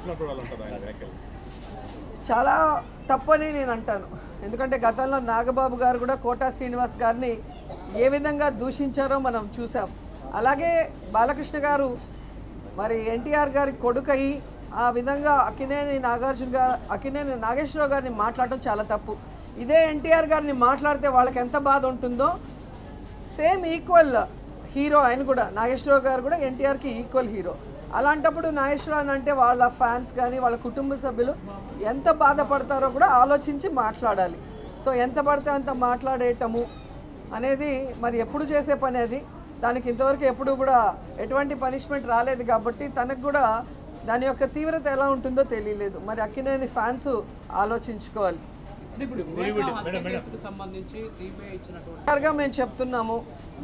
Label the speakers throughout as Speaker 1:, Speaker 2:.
Speaker 1: మాట్లాడాలంటారు ఆయన వ్యాఖ్యలు
Speaker 2: చాలా తప్పని నేను అంటాను ఎందుకంటే గతంలో నాగబాబు గారు కూడా కోటా శ్రీనివాస్ గారిని ఏ విధంగా దూషించారో మనం చూసాం అలాగే బాలకృష్ణ గారు మరి ఎన్టీఆర్ గారి కొడుకయి ఆ విధంగా అక్కినేని నాగార్జున గారు అక్కినేని నాగేశ్వరరావు గారిని మాట్లాడటం చాలా తప్పు ఇదే ఎన్టీఆర్ గారిని మాట్లాడితే వాళ్ళకి ఎంత బాధ ఉంటుందో సేమ్ ఈక్వల్ హీరో ఆయన కూడా నాగేశ్వరరావు గారు కూడా ఎన్టీఆర్కి ఈక్వల్ హీరో అలాంటప్పుడు నాగేశ్వరరావు అని అంటే వాళ్ళ ఫ్యాన్స్ కానీ వాళ్ళ కుటుంబ సభ్యులు ఎంత బాధపడతారో కూడా ఆలోచించి మాట్లాడాలి సో ఎంత పడితే అంత మాట్లాడేయటము అనేది మరి ఎప్పుడు చేసే పని అది దానికి ఇంతవరకు ఎప్పుడు కూడా ఎటువంటి పనిష్మెంట్ రాలేదు కాబట్టి తనకు కూడా దాని యొక్క తీవ్రత ఎలా ఉంటుందో తెలియలేదు మరి అక్కినేని ఫ్యాన్స్ ఆలోచించుకోవాలి
Speaker 3: అంటే ఇప్పుడు వివేకా హత్య కేసుకు సంబంధించి సిబిఐ ఇచ్చినటువంటి
Speaker 2: క్లియర్గా మేము చెప్తున్నాము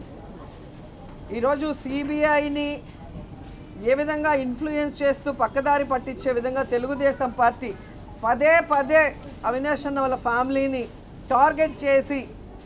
Speaker 2: ఈరోజు సిబిఐని ఏ విధంగా ఇన్ఫ్లుయెన్స్ చేస్తూ పక్కదారి పట్టించే విధంగా తెలుగుదేశం పార్టీ పదే పదే అవినాష్ అన్న వాళ్ళ ఫ్యామిలీని టార్గెట్ చేసి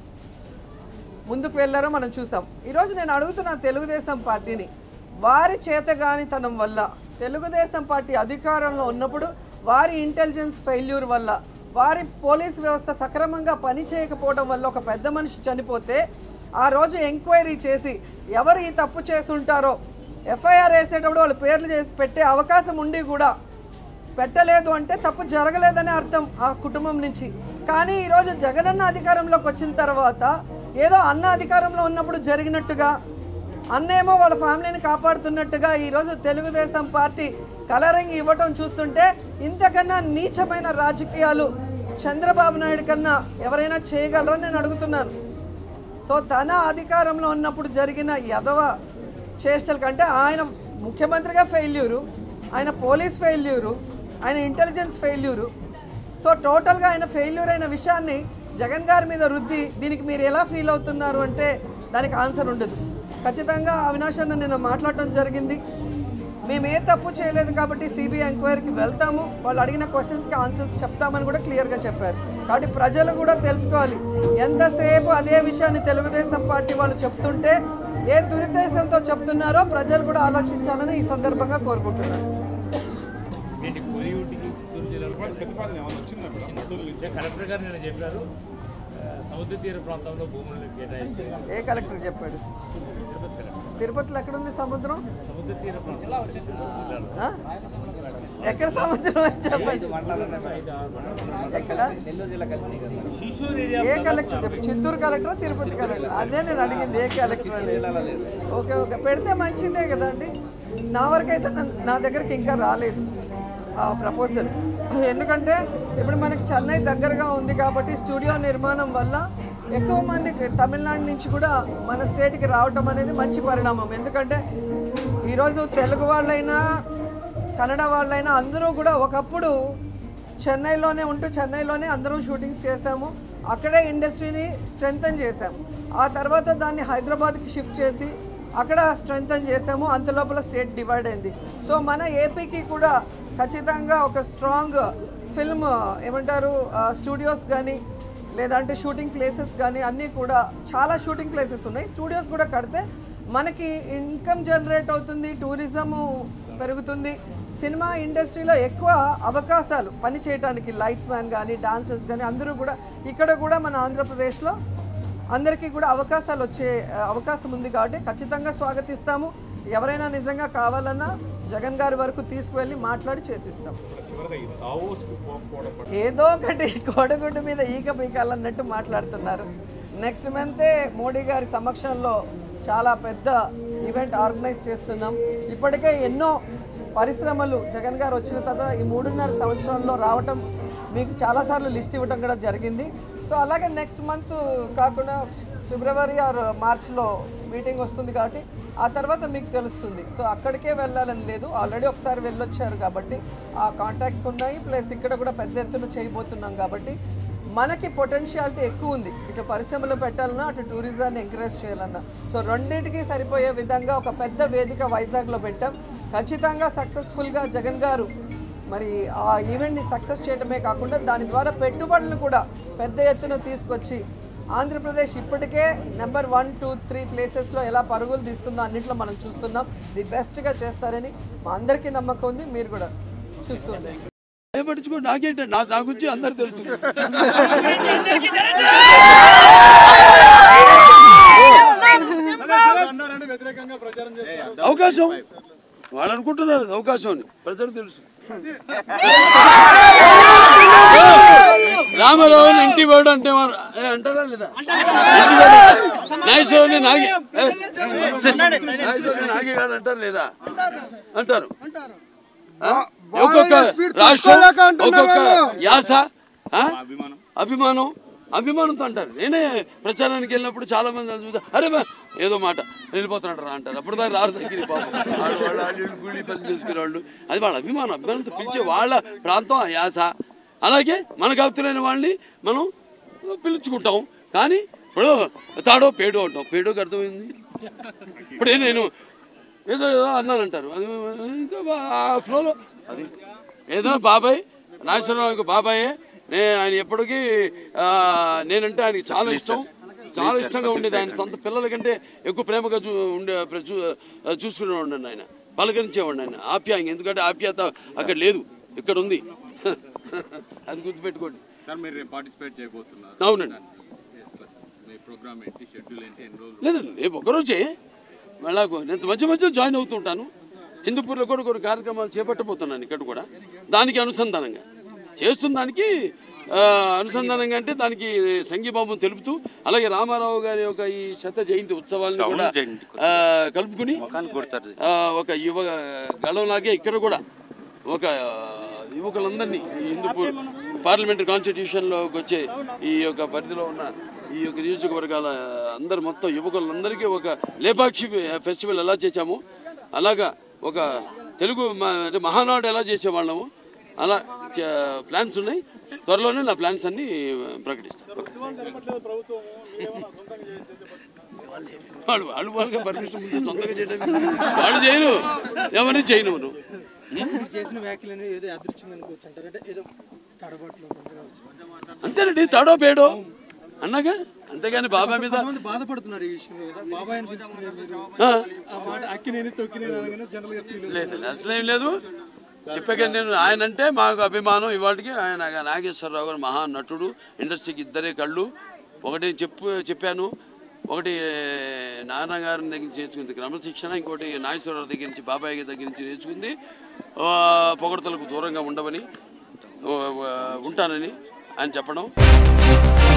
Speaker 2: ముందుకు వెళ్ళారో మనం చూసాం ఈరోజు నేను అడుగుతున్న తెలుగుదేశం పార్టీని వారి చేతగానితనం వల్ల తెలుగుదేశం పార్టీ అధికారంలో ఉన్నప్పుడు వారి ఇంటెలిజెన్స్ ఫెయిల్యూర్ వల్ల వారి పోలీస్ వ్యవస్థ సక్రమంగా పనిచేయకపోవడం వల్ల ఒక పెద్ద మనిషి చనిపోతే ఆ రోజు ఎంక్వైరీ చేసి ఎవరు ఈ తప్పు చేసుంటారో ఎఫ్ఐఆర్ వేసేటప్పుడు వాళ్ళ పేర్లు చేసి పెట్టే అవకాశం ఉండి కూడా పెట్టలేదు అంటే తప్పు జరగలేదని అర్థం ఆ కుటుంబం నుంచి కానీ ఈరోజు జగనన్న అధికారంలోకి వచ్చిన తర్వాత ఏదో అన్న అధికారంలో ఉన్నప్పుడు జరిగినట్టుగా అన్నేమో వాళ్ళ ఫ్యామిలీని కాపాడుతున్నట్టుగా ఈరోజు తెలుగుదేశం పార్టీ కలరింగ్ ఇవ్వటం చూస్తుంటే ఇంతకన్నా నీచమైన రాజకీయాలు చంద్రబాబు నాయుడు కన్నా ఎవరైనా చేయగలరని నేను అడుగుతున్నాను సో తన అధికారంలో ఉన్నప్పుడు జరిగిన యదవ చేష్టల కంటే ఆయన ముఖ్యమంత్రిగా ఫెయిల్యూరు ఆయన పోలీస్ ఫెయిల్యూరు ఆయన ఇంటెలిజెన్స్ ఫెయిల్యూరు సో టోటల్గా ఆయన ఫెయిల్యూర్ అయిన విషయాన్ని జగన్ గారి మీద రుద్ది దీనికి మీరు ఎలా ఫీల్ అవుతున్నారు అంటే దానికి ఆన్సర్ ఉండదు ఖచ్చితంగా అవినాష్ అన్న నిన్న మాట్లాడటం జరిగింది మేము ఏ తప్పు చేయలేదు కాబట్టి సిబిఐ ఎంక్వైరీకి వెళ్తాము వాళ్ళు అడిగిన క్వశ్చన్స్కి ఆన్సర్స్ చెప్తామని కూడా క్లియర్గా చెప్పారు కాబట్టి ప్రజలు కూడా తెలుసుకోవాలి ఎంతసేపు అదే విషయాన్ని తెలుగుదేశం పార్టీ వాళ్ళు చెప్తుంటే ఏ దురుద్దేశంతో చెప్తున్నారో ప్రజలు కూడా ఆలోచించాలని ఈ సందర్భంగా కోరుకుంటున్నాను
Speaker 4: ఏంటి కోరియూటికి చిత్తూరు జిల్లాలో
Speaker 1: ప్రతిపాదన ఏమైనా వచ్చిందా మేడం అడ్డూరు నుంచి
Speaker 4: అంటే కలెక్టర్ గారు నేను చెప్పారు ఆ, సముద్ర తీర ప్రాంతంలో భూములను కేటాయిస్తే
Speaker 2: ఏ కలెక్టర్ చెప్పాడు
Speaker 4: తిరుపతి కలెక్టర్
Speaker 2: తిరుపతిలో ఎక్కడుంది సముద్రం
Speaker 4: సముద్ర తీర ప్రాంతంలో జిల్లాలో
Speaker 2: ఆ? ఎక్కడ సముద్రం అని చెప్పండి ఎక్కడ
Speaker 4: శిశువు ఏరియా
Speaker 2: ఏ కలెక్టర్ చెప్పు చిత్తూరు కలెక్టర్ తిరుపతి కలెక్టర్ అదే నేను అడిగింది ఏ కలెక్టర్ అనేది ఓకే ఓకే పెడితే మంచిదే కదండి నా వరకైతే నా- నా దగ్గరికి ఇంకా రాలేదు ఆ ప్రపోజల్ ఎందుకంటే ఇప్పుడు మనకి చెన్నై దగ్గరగా ఉంది కాబట్టి స్టూడియో నిర్మాణం వల్ల ఎక్కువ మంది తమిళనాడు నుంచి కూడా మన స్టేట్కి రావటం అనేది మంచి పరిణామం ఎందుకంటే ఈరోజు తెలుగు వాళ్ళైనా కన్నడ వాళ్ళైనా అందరూ కూడా ఒకప్పుడు చెన్నైలోనే ఉంటూ చెన్నైలోనే అందరం షూటింగ్స్ చేశాము అక్కడే ఇండస్ట్రీని స్ట్రెంగ్తన్ చేశాము ఆ తర్వాత దాన్ని హైదరాబాద్కి షిఫ్ట్ చేసి అక్కడ స్ట్రెంగ్తన్ చేసాము అంత లోపల స్టేట్ డివైడ్ అయింది సో మన ఏపీకి కూడా ఖచ్చితంగా ఒక స్ట్రాంగ్ ఫిల్మ్ ఏమంటారు స్టూడియోస్ కానీ లేదంటే షూటింగ్ ప్లేసెస్ కానీ అన్నీ కూడా చాలా షూటింగ్ ప్లేసెస్ ఉన్నాయి స్టూడియోస్ కూడా కడితే మనకి ఇన్కమ్ జనరేట్ అవుతుంది టూరిజము పెరుగుతుంది సినిమా ఇండస్ట్రీలో ఎక్కువ అవకాశాలు పని చేయడానికి లైట్స్ మ్యాన్ కానీ డాన్సర్స్ కానీ అందరూ కూడా ఇక్కడ కూడా మన ఆంధ్రప్రదేశ్లో అందరికీ కూడా అవకాశాలు వచ్చే ఆ, అవకాశం ఉంది కాబట్టి ఖచ్చితంగా స్వాగతిస్తాము ఎవరైనా నిజంగా కావాలన్నా జగన్ గారి వరకు తీసుకువెళ్ళి మాట్లాడి చేసిస్తాం
Speaker 1: చివరిగా ఈ దావోస్కు పోకపోవడం పట్ల
Speaker 2: ఏదో ఒకటి కోడిగుడ్డు మీద ఈక పీకాలన్నట్టు మాట్లాడుతున్నారు నెక్స్ట్ మంతే మోడీ గారి సమక్షంలో చాలా పెద్ద ఈవెంట్ ఆర్గనైజ్ చేస్తున్నాం ఇప్పటికే ఎన్నో పరిశ్రమలు జగన్ గారు వచ్చిన తర్వాత ఈ మూడున్నర సంవత్సరంలో రావటం మీకు చాలాసార్లు లిస్ట్ ఇవ్వడం కూడా జరిగింది సో అలాగే నెక్స్ట్ మంత్ కాకుండా ఫిబ్రవరి ఆర్ మార్చ్లో మీటింగ్ వస్తుంది కాబట్టి ఆ తర్వాత మీకు తెలుస్తుంది సో అక్కడికే వెళ్ళాలని లేదు ఆల్రెడీ ఒకసారి వెళ్ళొచ్చారు కాబట్టి ఆ కాంటాక్ట్స్ ఉన్నాయి ప్లస్ ఇక్కడ కూడా పెద్ద ఎత్తున చేయబోతున్నాం కాబట్టి మనకి పొటెన్షియాలిటీ ఎక్కువ ఉంది ఇటు పరిశ్రమలు పెట్టాలన్నా అటు టూరిజాన్ని ఎంకరేజ్ చేయాలన్నా సో రెండింటికి సరిపోయే విధంగా ఒక పెద్ద వేదిక వైజాగ్లో పెట్టాం ఖచ్చితంగా సక్సెస్ఫుల్గా జగన్ గారు మరి ఆ ఈవెంట్ని సక్సెస్ చేయడమే కాకుండా దాని ద్వారా పెట్టుబడులు కూడా పెద్ద ఎత్తున తీసుకొచ్చి ఆంధ్రప్రదేశ్ ఇప్పటికే నెంబర్ వన్ టూ త్రీ ప్లేసెస్లో ఎలా పరుగులు తీస్తుందో అన్నింటిలో మనం చూస్తున్నాం ది బెస్ట్గా చేస్తారని మా అందరికీ నమ్మకం ఉంది మీరు కూడా చూస్తుండే
Speaker 5: పట్టించుకో నాకేంటే నా నా గురించి అందరు తెలుసు అవకాశం వాళ్ళు అనుకుంటున్నారు అది అవకాశం అని ప్రజలకు తెలుసు రామారావుని ఇంటి వాడు అంటే వారు ఏ, అంటారా లేదా నాగేశ్వరుని నాగే ఏ, నాగేశ్వరుని నాగేగాడు అంటారు లేదా అంటారు ఆ? ఒక్కొక్క రాష్ట్రం ఒక్కొక్క యాస ఆ?
Speaker 1: అభిమానం
Speaker 5: అభిమానం అభిమానంతో అంటారు నేనే ప్రచారానికి వెళ్ళినప్పుడు చాలా మంది నన్ను చూస్తే అరే బా ఏదో మాట వెళ్ళిపోతున్నాడు రా అంటారు అప్పుడు దాకా రారు దగ్గర పాపం వాళ్ళు వాళ్ళు వాళ్ళు కూలి పని చేసుకునే వాళ్ళు అది వాళ్ళ అభిమానం అభిమానంతో పిలిచే వాళ్ళ ప్రాంతం ఆ యాస అలాగే మనకు ఆప్తులైన వాళ్ళని మనం పిలుచుకుంటాం కానీ ఇప్పుడు తాడో పేడో అంటాం పేడోకి అర్థమైంది ఇప్పుడే నేను ఏదో ఏదో అన్నానంటారు అది ఇంకా బా- ఆ ఫ్లోలో అది ఏదైనా బాబాయ్ నాగేశ్వరరావుకి బాబాయే నే ఆయన ఎప్పటికీ ఆ, నేనంటే ఆయనకి చాలా ఇష్టం చాలా ఇష్టంగా ఉండేది ఆయన సొంత పిల్లల కంటే ఎక్కువ ప్రేమగా చూ ఉండే ప్ర- చూ చూసుకునేవాడిని ఆయన పలకరించేవాడిని ఆయన ఆప్యాయంగా ఎందుకంటే ఆప్యాయత అక్కడ లేదు ఇక్కడ ఉంది అది గుర్తుపెట్టుకోండి
Speaker 1: సార్ మీరు పార్టిసిపేట్ చేయబోతున్నారు
Speaker 5: అవునండి
Speaker 1: ఎట్లా సార్? మీ ప్రోగ్రామ్ ఏంటి షెడ్యూల్ ఏంటి ఎన్ని రోజులు
Speaker 5: లేదండి రేపు ఒకరోజే మళ్ళా నేను మధ్య మధ్య జాయిన్ అవుతుంటాను హిందూపూర్లో కూడా కొన్ని కార్యక్రమాలు చేపట్టబోతున్నాను ఇక్కడ కూడా దానికి అనుసంధానంగా చేస్తున్న దానికి ఆ, అనుసంధానంగా అంటే దానికి సంఘీభావం తెలుపుతూ అలాగే రామారావు గారి యొక్క ఈ శత జయంతి ఉత్సవాలను కూడా ఆ, కలుపుకుని ఆ, ఒక యువ గళంలాగే ఇక్కడ కూడా ఒక యువకులందరినీ ఈ హిందూపూర్ పార్లమెంటరీ కాన్స్టిట్యూషన్లోకి వచ్చే ఈ యొక్క పరిధిలో ఉన్న ఈ యొక్క నియోజకవర్గాల అందరు మొత్తం యువకులందరికీ ఒక లేపాక్షి ఫెస్టివల్ ఎలా చేశామో అలాగా ఒక తెలుగు మ- అంటే మహానాడు ఎలా చేసేవాళ్ళము అలా ప్లాన్స్ ఉన్నాయి త్వరలోనే నా ప్లాన్స్ అన్ని ప్రకటిస్తాను వాళ్ళు వాళ్ళు వాళ్ళకి పర్మిషన్ ముందు సొంతంగా చేయడానికి వాళ్ళు చేయరు ఎవరిని చేయను నువ్వు
Speaker 6: మీరు చేసిన వ్యాఖ్యలు అనేవి ఏదో అదృశ్యం అనుకోవచ్చు అంటారు అంటే ఏదో తడబాట్లు తొందరగా వచ్చి
Speaker 5: అంతేనండి తడో పేడో అన్నాగా అంతేగాని బాబా మీద
Speaker 6: కొంతమంది బాధపడుతున్నారు ఈ విషయం మీద బాబాయ్ అనిపించుకునే మీరు
Speaker 5: ఆ,
Speaker 6: ఆ మాట అక్కినేని తొక్కినేని అనగానే జనరల్ గా ఫీల్
Speaker 5: లేదు అట్లేం లేదు చెప్పాక నేను ఆయన అంటే మాకు అభిమానం ఇవాటికి ఆయన నాగేశ్వరరావు గారు మహా నటుడు ఇండస్ట్రీకి ఇద్దరే కళ్ళు ఒకటి చెప్పు చెప్పాను ఒకటి నాన్నగారి దగ్గర నుంచి నేర్చుకుంది క్రమశిక్షణ ఇంకోటి నాగేశ్వరరావు దగ్గర నుంచి బాబాయ్ గారి దగ్గర నుంచి నేర్చుకుంది ఆ, పొగడతలకు దూరంగా ఉండవని ఆ, ఉంటానని ఆయన చెప్పడం